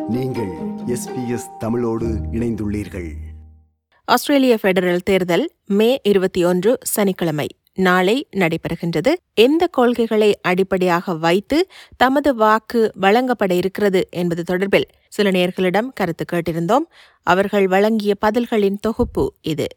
நீங்கள் எஸ்பிஎஸ் தமிழோடு இணைந்துள்ளீர்கள் ஆஸ்திரேலிய பெடரல் தேர்தல் மே இருபத்தி ஒன்று சனிக்கிழமை நாளை நடைபெறுகின்றது எந்த கொள்கைகளை அடிப்படையாக வைத்து தமது வாக்கு வழங்கப்பட இருக்கிறது என்பது தொடர்பில் சில நேர்களிடம் கருத்து கேட்டிருந்தோம் அவர்கள் வழங்கிய பதில்களின் தொகுப்பு இது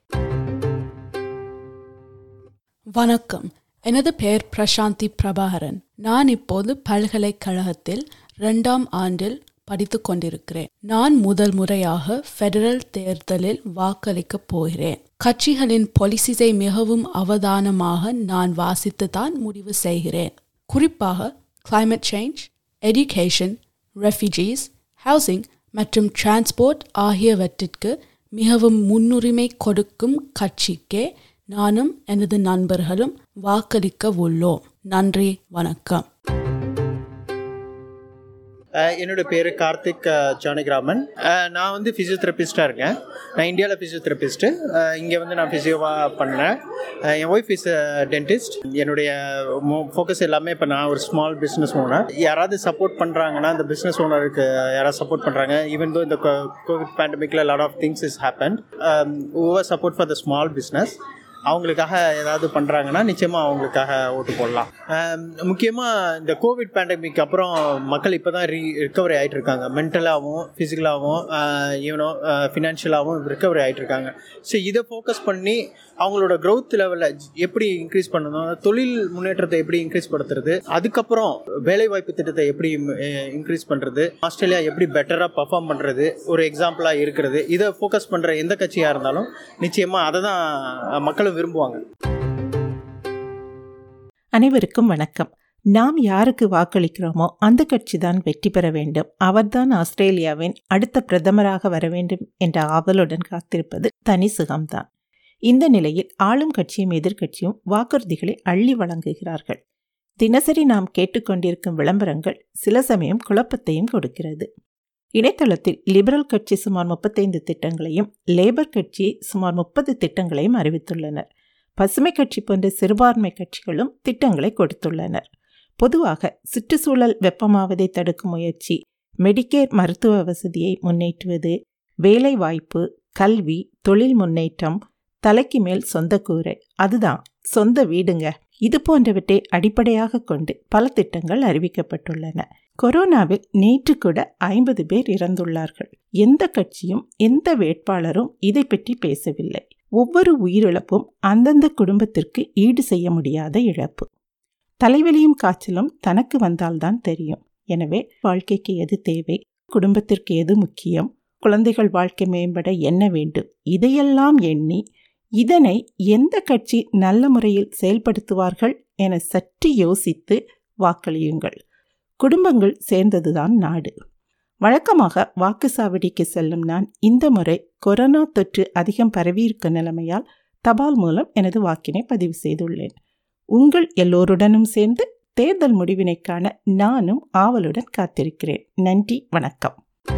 வணக்கம் எனது பெயர் பிரசாந்தி பிரபாகரன் நான் இப்போது பல்கலைக்கழகத்தில் இரண்டாம் ஆண்டில் படித்துக் கொண்டிருக்கிறேன் நான் முதல் முறையாக ஃபெடரல் தேர்தலில் வாக்களிக்கப் போகிறேன் கட்சிகளின் பாலிசிஸை மிகவும் அவதானமாக நான் வாசித்து தான் முடிவு செய்கிறேன் குறிப்பாக climate change education refugees housing மற்றும் டிரான்ஸ்போர்ட் ஆகியவற்றிற்கு மிகவும் முன்னுரிமை கொடுக்கும் கட்சிக்கே நானும் எனது நண்பர்களும் வாக்களிக்க உள்ளோம் நன்றி வணக்கம் அஹ் என்னோட பேர் கார்த்திக் அஹ், ஜானகிராமன் அஹ், நான் வந்து ஃபிசியோதெரபிஸ்டாக இருக்கேன் நான் இந்தியாவில் ஃபிசியோதெரபிஸ்ட்டு இங்கே வந்து நான் ஃபிசியோவாக பண்ணேன் அஹ், என் ஒய்ஃப் இஸ் டென்டிஸ்ட் என்னுடைய ஃபோக்கஸ் எல்லாமே இப்போ நான் ஒரு ஸ்மால் பிஸ்னஸ் ஓனர் யாராவது சப்போர்ட் பண்ணுறாங்கன்னா இந்த பிஸ்னஸ் ஓனருக்கு யாராவது சப்போர்ட் பண்ணுறாங்க ஈவன் தோ இந்த கோவிட் பேண்டமிக்கில் lot of things is happen over support for the small business அவங்களுக்காக ஏதாவது பண்ணுறாங்கன்னா நிச்சயமாக அவங்களுக்காக ஓட்டு போடலாம் முக்கியமாக இந்த கோவிட் பேண்டமிக் அப்புறம் மக்கள் இப்போ தான் ரீ ரிக்கவரி ஆகிட்டு இருக்காங்க மென்டலாகவும் ஃபிசிக்கலாகவும் ஈவனோ ஃபினான்ஷியலாகவும் ரிக்கவரி ஆகிட்டு இருக்காங்க ஸோ இதை ஃபோக்கஸ் பண்ணி அவங்களோட growth லெவலில் எப்படி இன்க்ரீஸ் பண்ணணும் தொழில் முன்னேற்றத்தை எப்படி இன்க்ரீஸ் படுத்துறது அதுக்கப்புறம் வேலைவாய்ப்பு திட்டத்தை எப்படி இன்க்ரீஸ் பண்ணுறது ஆஸ்திரேலியா எப்படி பெட்டராக பர்ஃபார்ம் பண்ணுறது ஒரு எக்ஸாம்பிளாக இருக்கிறது இதை ஃபோக்கஸ் பண்ணுற எந்த கட்சியாக இருந்தாலும் நிச்சயமாக அதை தான் மக்களும் விரும்புவாங்க அனைவருக்கும் வணக்கம் நாம் யாருக்கு வாக்களிக்கிறோமோ அந்த கட்சி தான் வெற்றி பெற வேண்டும் அவர்தான் ஆஸ்திரேலியாவின் அடுத்த பிரதமராக வர வேண்டும் என்ற ஆவலுடன் காத்திருப்பது தனி சுகம்தான் இந்த நிலையில் ஆளும் கட்சியும் எதிர்க்கட்சியும் வாக்குறுதிகளை அள்ளி வழங்குகிறார்கள் தினசரி நாம் கேட்டுக்கொண்டிருக்கும் விளம்பரங்கள் சில சமயம் குழப்பத்தையும் கொடுக்கிறது இணையதளத்தில் லிபரல் கட்சி சுமார் முப்பத்தைந்து திட்டங்களையும் லேபர் கட்சி சுமார் முப்பது திட்டங்களையும் அறிவித்துள்ளனர் பசுமை கட்சி போன்ற சிறுபான்மை கட்சிகளும் திட்டங்களை கொடுத்துள்ளனர் பொதுவாக சுற்றுச்சூழல் வெப்பமாவதை தடுக்கும் முயற்சி மெடிக்கேர் மருத்துவ வசதியை முன்னேற்றுவது வேலை வாய்ப்பு கல்வி தொழில் முன்னேற்றம் தலைக்கு மேல் சொந்த கூரை அதுதான் சொந்த வீடுங்க இது போன்றவற்றை அடிப்படையாக கொண்டு பல திட்டங்கள் அறிவிக்கப்பட்டுள்ளன கொரோனாவில் நேற்று கூட ஐம்பது பேர் இறந்துள்ளார்கள் எந்த கட்சியும் எந்த வேட்பாளரும் இதை பற்றி பேசவில்லை ஒவ்வொரு உயிரிழப்பும் அந்தந்த குடும்பத்திற்கு ஈடு செய்ய முடியாத இழப்பு தலைவலியும் காய்ச்சலும் தனக்கு வந்தால்தான் தெரியும் எனவே வாழ்க்கைக்கு எது தேவை குடும்பத்திற்கு எது முக்கியம் குழந்தைகள் வாழ்க்கை மேம்பட என்ன வேண்டும் இதையெல்லாம் எண்ணி இதனை எந்த கட்சி நல்ல முறையில் செயல்படுத்துவார்கள் என சற்று யோசித்து வாக்களியுங்கள் குடும்பங்கள் சேர்ந்ததுதான் நாடு வழக்கமாக வாக்குச்சாவடிக்கு செல்லும் நான் இந்த முறை கொரோனா தொற்று அதிகம் பரவியிருக்கும் நிலைமையால் தபால் மூலம் எனது வாக்கினை பதிவு செய்துள்ளேன் உங்கள் எல்லோருடனும் சேர்ந்து தேர்தல் முடிவினை காண நானும் ஆவலுடன் காத்திருக்கிறேன் நன்றி வணக்கம்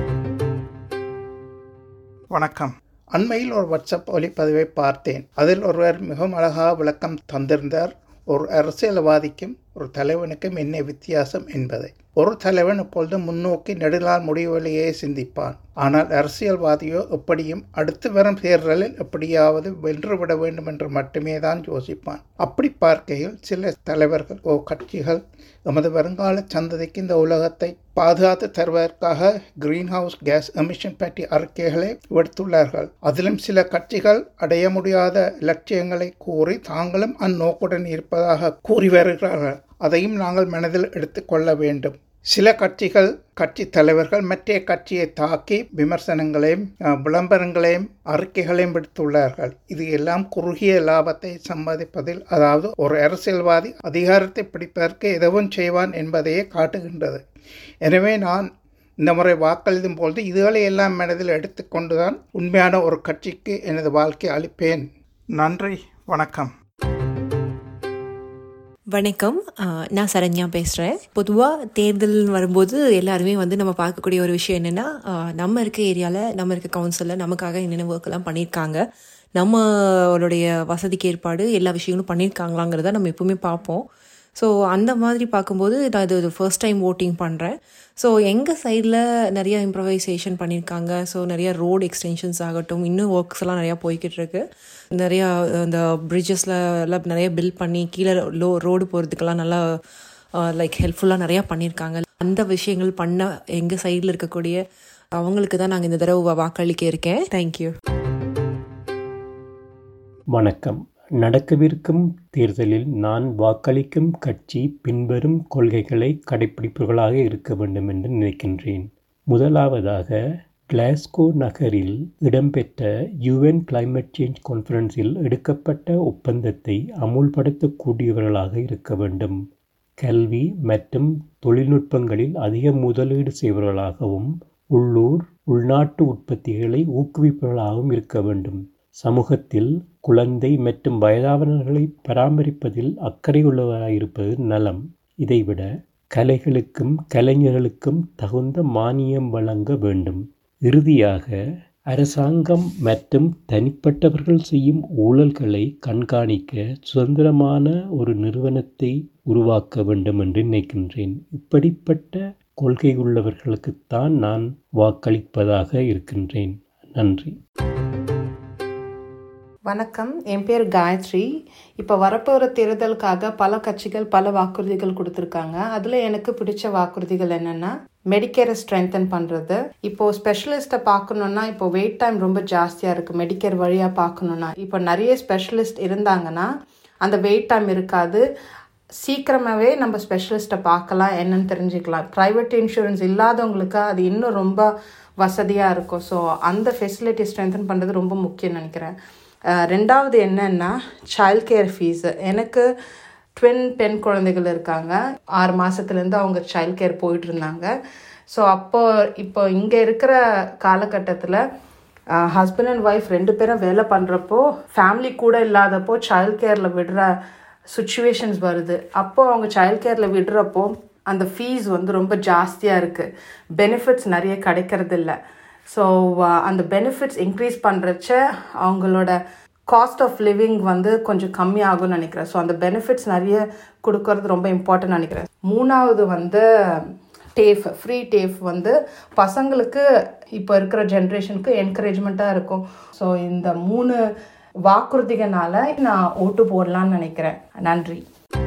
வணக்கம் அண்மையில் ஒரு வாட்ஸ்அப் ஒலிப்பதிவை பார்த்தேன் அதில் ஒருவர் மிகவும் அழகாக விளக்கம் தந்திருந்தார் ஒரு அரசியல்வாதிக்கும் ஒரு தலைவனுக்கும் என்ன வித்தியாசம் என்பதை ஒரு தலைவன் இப்பொழுது முன்னோக்கி நெடுநாள் முடிவுகளையே சிந்திப்பான் ஆனால் அரசியல்வாதியோ எப்படியும் அடுத்து வரும் தேர்தலில் எப்படியாவது வென்றுவிட வேண்டும் என்று மட்டுமே தான் யோசிப்பான் அப்படி பார்க்கையில் சில தலைவர்கள் ஓ கட்சிகள் எமது வருங்கால சந்ததிக்கு இந்த உலகத்தை பாதுகாத்து தருவதற்காக கிரீன் ஹவுஸ் கேஸ் எமிஷன் பற்றி அறிக்கைகளை விடுத்துள்ளார்கள் அதிலும் சில கட்சிகள் அடைய முடியாத இலட்சியங்களை கூறி தாங்களும் அந்நோக்குடன் இருப்பதாக கூறி வருகிறார்கள் அதையும் நாங்கள் மனதில் எடுத்துக்கொள்ள வேண்டும் சில கட்சிகள் கட்சி தலைவர்கள் மற்ற கட்சியை தாக்கி விமர்சனங்களையும் அஹ், விளம்பரங்களையும் அறிக்கைகளையும் விடுத்துள்ளார்கள் இது எல்லாம் குறுகிய லாபத்தை சம்பாதிப்பதில் அதாவது ஒரு அரசியல்வாதி அதிகாரத்தை பிடிப்பதற்கு எதுவும் செய்வான் என்பதையே காட்டுகின்றது எனவே நான் இந்த முறை வாக்களிக்கும் பொழுது இதுகளை எல்லாம் மனதில் எடுத்துக்கொண்டுதான் உண்மையான ஒரு கட்சிக்கு எனது வாழ்க்கை அளிப்பேன் நன்றி வணக்கம் வணக்கம் ஆஹ் நான் சரண்யா பேசுகிறேன் பொதுவாக தேர்தல் வரும்போது எல்லாருமே வந்து நம்ம பார்க்கக்கூடிய ஒரு விஷயம் என்னென்னா நம்ம இருக்க ஏரியாவில் நம்ம இருக்க கவுன்சிலில் நமக்காக என்னென்ன ஒர்க்கெல்லாம் பண்ணியிருக்காங்க நம்மளுடைய வசதிக்கு ஏற்பாடு எல்லா விஷயங்களும் பண்ணியிருக்காங்களாங்கிறத நம்ம எப்பவுமே பார்ப்போம் ஸோ அந்த மாதிரி பார்க்கும்போது நான் இது ஃபர்ஸ்ட் டைம் ஓட்டிங் பண்ணுறேன் ஸோ எங்கள் சைடில் நிறைய இம்ப்ரவைசேஷன் பண்ணியிருக்காங்க ஸோ நிறைய ரோடு எக்ஸ்டென்ஷன்ஸ் ஆகட்டும் இன்னும் ஒர்க்ஸ் எல்லாம் நிறையா போய்கிட்டு இருக்கு நிறையா அந்த பிரிட்ஜஸில் எல்லாம் நிறைய பில்ட் பண்ணி கீழே லோ ரோடு போகிறதுக்கெல்லாம் நல்லா லைக் ஹெல்ப்ஃபுல்லாக நிறையா பண்ணியிருக்காங்க அந்த விஷயங்கள் பண்ண எங்கள் சைடில் இருக்கக்கூடிய அவங்களுக்கு தான் நாங்கள் இந்த தடவை வாக்களிக்க இருக்கேன் தேங்க்யூ வணக்கம் நடக்கவிருக்கும் தேர்தலில் நான் வாக்களிக்கும் கட்சி பின்வரும் கொள்கைகளை கடைப்பிடிப்பவர்களாக இருக்க வேண்டும் என்று நினைக்கின்றேன் முதலாவதாக கிளாஸ்கோ நகரில் இடம்பெற்ற யுஎன் கிளைமேட் சேஞ்ச் கான்ஃபரன்ஸில் எடுக்கப்பட்ட ஒப்பந்தத்தை அமுல்படுத்தக்கூடியவர்களாக இருக்க வேண்டும் கல்வி மற்றும் தொழில்நுட்பங்களில் அதிக முதலீடு செய்பவர்களாகவும் உள்ளூர் உள்நாட்டு உற்பத்திகளை ஊக்குவிப்பவர்களாகவும் இருக்க வேண்டும் சமூகத்தில் குழந்தை மற்றும் வயதானவர்களை பராமரிப்பதில் அக்கறை உள்ளவராயிருப்பது நலம் இதைவிட கலைகளுக்கும் கலைஞர்களுக்கும் தகுந்த மானியம் வழங்க வேண்டும் இறுதியாக அரசாங்கம் மற்றும் தனிப்பட்டவர்கள் செய்யும் ஊழல்களை கண்காணிக்க சுதந்திரமான ஒரு நிறுவனத்தை உருவாக்க வேண்டும் என்று நினைக்கின்றேன் இப்படிப்பட்ட கொள்கை உள்ளவர்களுக்குத்தான் நான் வாக்களிப்பதாக இருக்கின்றேன் நன்றி வணக்கம் என் பேர் காயத்ரி இப்போ வரப்போகிற தேர்தலுக்காக பல கட்சிகள் பல வாக்குறுதிகள் கொடுத்துருக்காங்க அதில் எனக்கு பிடிச்ச வாக்குறுதிகள் என்னென்னா மெடிக்கேரை ஸ்ட்ரென்தன் பண்ணுறது இப்போ ஸ்பெஷலிஸ்ட்டை பார்க்கணுன்னா இப்போ வெயிட் டைம் ரொம்ப ஜாஸ்தியாக இருக்குது மெடிக்கேர் வழியாக பார்க்கணுன்னா இப்போ நிறைய ஸ்பெஷலிஸ்ட் இருந்தாங்கன்னா அந்த வெயிட் டைம் இருக்காது சீக்கிரமாகவே நம்ம ஸ்பெஷலிஸ்ட்டை பார்க்கலாம் என்னன்னு தெரிஞ்சுக்கலாம் ப்ரைவேட் இன்சூரன்ஸ் இல்லாதவங்களுக்கு அது இன்னும் ரொம்ப வசதியாக இருக்கும் ஸோ அந்த ஃபெசிலிட்டி ஸ்ட்ரென்தன் பண்ணுறது ரொம்ப முக்கியம் நினைக்கிறேன் ரெண்டாவது என்னன்னா சைல்ட் கேர் ஃபீஸு எனக்கு ட்வின் பெண் குழந்தைகள் இருக்காங்க ஆறு மாதத்துலேருந்து அவங்க சைல்ட் கேர் போயிட்டு இருந்தாங்க ஸோ அப்போ இப்போ இங்கே இருக்கிற காலகட்டத்தில் ஹஸ்பண்ட் அண்ட் ஒய்ஃப் ரெண்டு பேரும் வேலை பண்ணுறப்போ ஃபேமிலி கூட இல்லாதப்போ சைல்ட் கேரில் விடுற சுச்சுவேஷன்ஸ் வருது அப்போது அவங்க சைல்ட் கேரில் விடுறப்போ அந்த ஃபீஸ் வந்து ரொம்ப ஜாஸ்தியாக இருக்குது பெனிஃபிட்ஸ் நிறைய கிடைக்கிறது இல்லை ஸோ அந்த பெனிஃபிட்ஸ் இன்க்ரீஸ் பண்ணுறச்ச அவங்களோட காஸ்ட் ஆஃப் லிவிங் வந்து கொஞ்சம் கம்மியாகும்னு நினைக்கிறேன் ஸோ அந்த பெனிஃபிட்ஸ் நிறைய கொடுக்கறது ரொம்ப இம்பார்ட்டன்ட் நினைக்கிறேன் மூணாவது வந்து டேஃப் ஃப்ரீ டேஃப் வந்து பசங்களுக்கு இப்போ இருக்கிற ஜென்ரேஷனுக்கு என்கரேஜ்மெண்ட்டாக இருக்கும் ஸோ இந்த மூணு வாக்குறுதிகளால நான் ஓட்டு போடலான்னு நினைக்கிறேன் நன்றி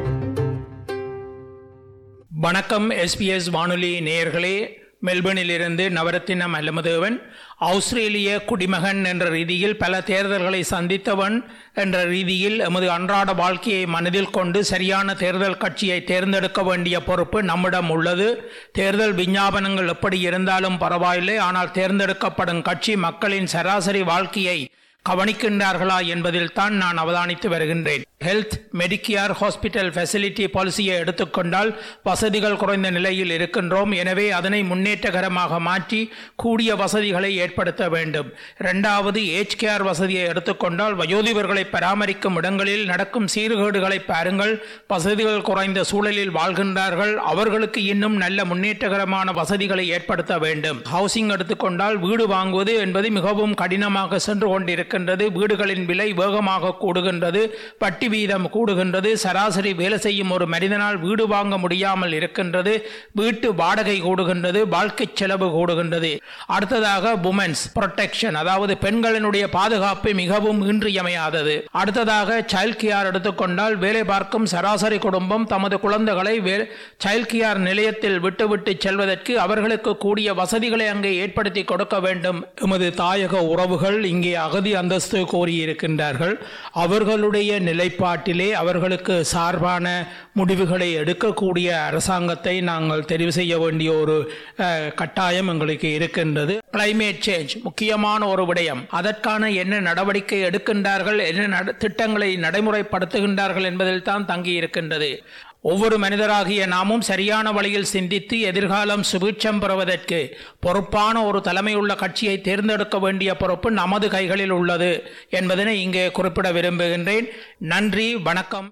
வணக்கம் எஸ்பிஎஸ் வானொலி நேயர்களே மெல்பர்னிலிருந்து நவரத்தினம் அல்லமதேவன் ஆஸ்திரேலிய குடிமகன் என்ற ரீதியில் பல தேர்தல்களை சந்தித்தவன் என்ற ரீதியில் எமது அன்றாட வாழ்க்கையை மனதில் கொண்டு சரியான தேர்தல் கட்சியை தேர்ந்தெடுக்க வேண்டிய பொறுப்பு நம்மிடம் உள்ளது தேர்தல் விஞ்ஞாபனங்கள் எப்படி இருந்தாலும் பரவாயில்லை ஆனால் தேர்ந்தெடுக்கப்படும் கட்சி மக்களின் சராசரி வாழ்க்கையை கவனிக்கின்றார்களா என்பதில் தான் நான் அவதானித்து வருகின்றேன் ஹெல்த் மெடிக்கியார் ஹாஸ்பிட்டல் ஃபெசிலிட்டி பாலிசியை எடுத்துக்கொண்டால் வசதிகள் குறைந்த நிலையில் இருக்கின்றோம் எனவே அதனை முன்னேற்றகரமாக மாற்றி கூடிய வசதிகளை ஏற்படுத்த வேண்டும் இரண்டாவது ஏஜ் கேர் வசதியை எடுத்துக்கொண்டால் வயோதிபர்களை பராமரிக்கும் இடங்களில் நடக்கும் சீர்கேடுகளை பாருங்கள் வசதிகள் குறைந்த சூழலில் வாழ்கின்றார்கள் அவர்களுக்கு இன்னும் நல்ல முன்னேற்றகரமான வசதிகளை ஏற்படுத்த வேண்டும் ஹவுசிங் எடுத்துக்கொண்டால் வீடு வாங்குவது என்பது மிகவும் கடினமாக சென்று கொண்டிருக்கின்றது வீடுகளின் விலை வேகமாக கூடுகின்றது வட்டி வீதம் கூடுகின்றது சராசரி வேலை செய்யும் ஒரு மனிதனால் வீடு வாங்க முடியாமல் இருக்கின்றது வீட்டு வாடகை கூடுகின்றது வாழ்க்கை செலவு கூடுகின்றது அடுத்ததாக உமன்ஸ் ப்ரொடெக்ஷன் அதாவது பெண்களினுடைய பாதுகாப்பு மிகவும் இன்றியமையாதது அடுத்ததாக சைல்ட் கேர் எடுத்துக்கொண்டால் வேலை பார்க்கும் சராசரி குடும்பம் தமது குழந்தைகளை சைல்ட் கேர் நிலையத்தில் விட்டுவிட்டு செல்வதற்கு அவர்களுக்கு கூடிய வசதிகளை அங்கே ஏற்படுத்தி கொடுக்க வேண்டும் எமது தாயக உறவுகள் இங்கே அகதி அந்தஸ்து கோரியிருக்கின்றார்கள் அவர்களுடைய நிலைப்பாட்டிலே அவர்களுக்கு சார்பான முடிவுகளை எடுக்கக்கூடிய அரசாங்கத்தை நாங்கள் தெரிவு செய்ய வேண்டிய ஒரு கட்டாயம் எங்களுக்கு இருக்கின்றது கிளைமேட் சேஞ்ச் முக்கியமான ஒரு விடயம் அதற்கான என்ன நடவடிக்கை எடுக்கின்றார்கள் என்ன திட்டங்களை நடைமுறைப்படுத்துகின்றார்கள் என்பதில் தான் தங்கி இருக்கின்றது ஒவ்வொரு மனிதராகிய நாமும் சரியான வழியில் சிந்தித்து எதிர்காலம் சுபீட்சம் பெறுவதற்கு பொறுப்பான ஒரு தலைமையுள்ள கட்சியை தேர்ந்தெடுக்க வேண்டிய பொறுப்பு நமது கைகளில் உள்ளது என்பதனை இங்கே குறிப்பிட விரும்புகின்றேன் நன்றி வணக்கம்